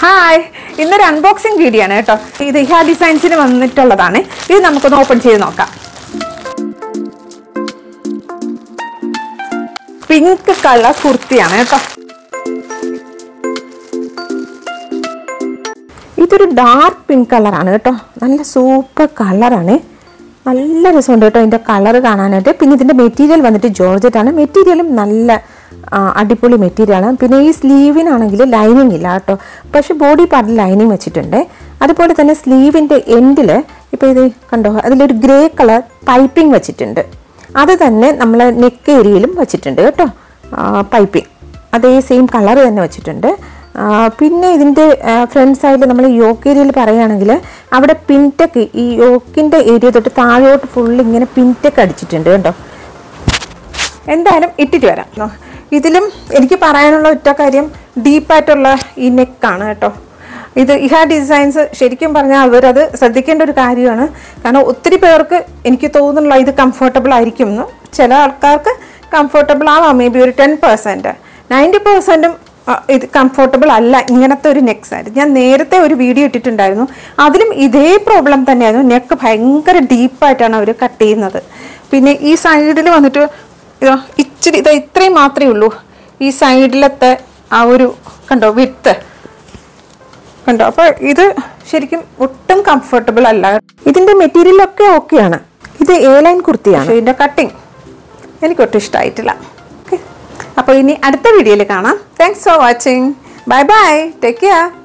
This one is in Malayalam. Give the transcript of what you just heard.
ഹായ് ഇന്നൊരു അൺബോക്സിംഗ് വീഡിയോ ആണ് കേട്ടോ ഇത് ഇഹ ഡിസൈൻസിന് വന്നിട്ടുള്ളതാണ് ഇത് നമുക്കൊന്ന് ഓപ്പൺ ചെയ്ത് നോക്കാം പിങ്ക് കളർ കുർത്തിയാണ് കേട്ടോ ഇതൊരു ഡാർക്ക് പിങ്ക് കളറാണ് കേട്ടോ നല്ല സൂപ്പർ കളറാണ് നല്ല രസമുണ്ട് കേട്ടോ ഇതിൻ്റെ കളർ കാണാനായിട്ട് പിന്നെ ഇതിൻ്റെ മെറ്റീരിയൽ വന്നിട്ട് ജോർജറ്റ് ആണ് മെറ്റീരിയലും നല്ല ആ, അടിപൊളി മെറ്റീരിയലാണ് പിന്നെ ഈ സ്ലീവിനാണെങ്കിൽ ലൈനിങ് ഇല്ല കേട്ടോ പക്ഷെ ബോഡി പാർട്ടിൽ ലൈനിങ് വെച്ചിട്ടുണ്ട് അതുപോലെ തന്നെ സ്ലീവിൻ്റെ എൻഡിൽ ഇപ്പോൾ ഇത് കണ്ടോ അതിലൊരു ഗ്രേ കളർ പൈപ്പിംഗ് വെച്ചിട്ടുണ്ട് അത് തന്നെ നമ്മൾ നെക്ക് ഏരിയയിലും വെച്ചിട്ടുണ്ട് കേട്ടോ പൈപ്പിംഗ് അതേ സെയിം കളർ തന്നെ വെച്ചിട്ടുണ്ട് ആ, പിന്നെ ഇതിൻ്റെ ഫ്രണ്ട് സൈഡിൽ നമ്മൾ യോക്ക് ഏരിയയിൽ പറയുകയാണെങ്കിൽ അവിടെ പിൻടെക്ക് ഈ യോക്കിൻ്റെ ഏരിയ തൊട്ട് താഴോട്ട് ഫുൾ ഇങ്ങനെ പിൻടെക്ക് അടിച്ചിട്ടുണ്ട് കേട്ടോ എന്തായാലും ഇട്ടിട്ട് വരാം നോ. ഇതിലും എനിക്ക് പറയാനുള്ള ഒറ്റ കാര്യം ഡീപ്പായിട്ടുള്ള ഈ നെക്കാണ് കേട്ടോ ഇത് ഇഹ ഡിസൈൻസ് ശരിക്കും പറഞ്ഞാൽ അവരത് ശ്രദ്ധിക്കേണ്ട ഒരു കാര്യമാണ് കാരണം ഒത്തിരി പേർക്ക് എനിക്ക് തോന്നുന്നില്ല ഇത് കംഫർട്ടബിൾ ആയിരിക്കും എന്ന് ചില ആൾക്കാർക്ക് കംഫർട്ടബിൾ ആവാം മേ ബി ഒരു ടെൻ പെർസെൻറ്റ് നയൻറ്റി പെർസെൻറ്റും ഇത് കംഫർട്ടബിൾ അല്ല ഇങ്ങനത്തെ ഒരു നെക്ക് സൈഡ് ഞാൻ നേരത്തെ ഒരു വീഡിയോ ഇട്ടിട്ടുണ്ടായിരുന്നു അതിലും ഇതേ പ്രോബ്ലം തന്നെയായിരുന്നു നെക്ക് ഭയങ്കര ഡീപ്പായിട്ടാണ് അവർ കട്ട് ചെയ്യുന്നത് പിന്നെ ഈ സൈഡിൽ വന്നിട്ട് ഇതാ ഇച്ചിരി ഇതാ ഇത്രയും മാത്രമേ ഉള്ളൂ ഈ സൈഡിലത്തെ ആ ഒരു കണ്ടോ വിത്ത് കണ്ടോ അപ്പോൾ ഇത് ശരിക്കും ഒട്ടും കംഫർട്ടബിൾ അല്ല ഇതിന്റെ മെറ്റീരിയൽ ഒക്കെ ഓക്കെയാണ് ഇത് എ ലൈൻ കുർത്തിയാണ് ഇതിന്റെ കട്ടിങ് എനിക്ക് ഒട്ടും ഇഷ്ടമായിട്ടില്ല ഓക്കെ അപ്പോൾ ഇനി അടുത്ത വീഡിയോയിൽ കാണാം thanks for watching bye bye take care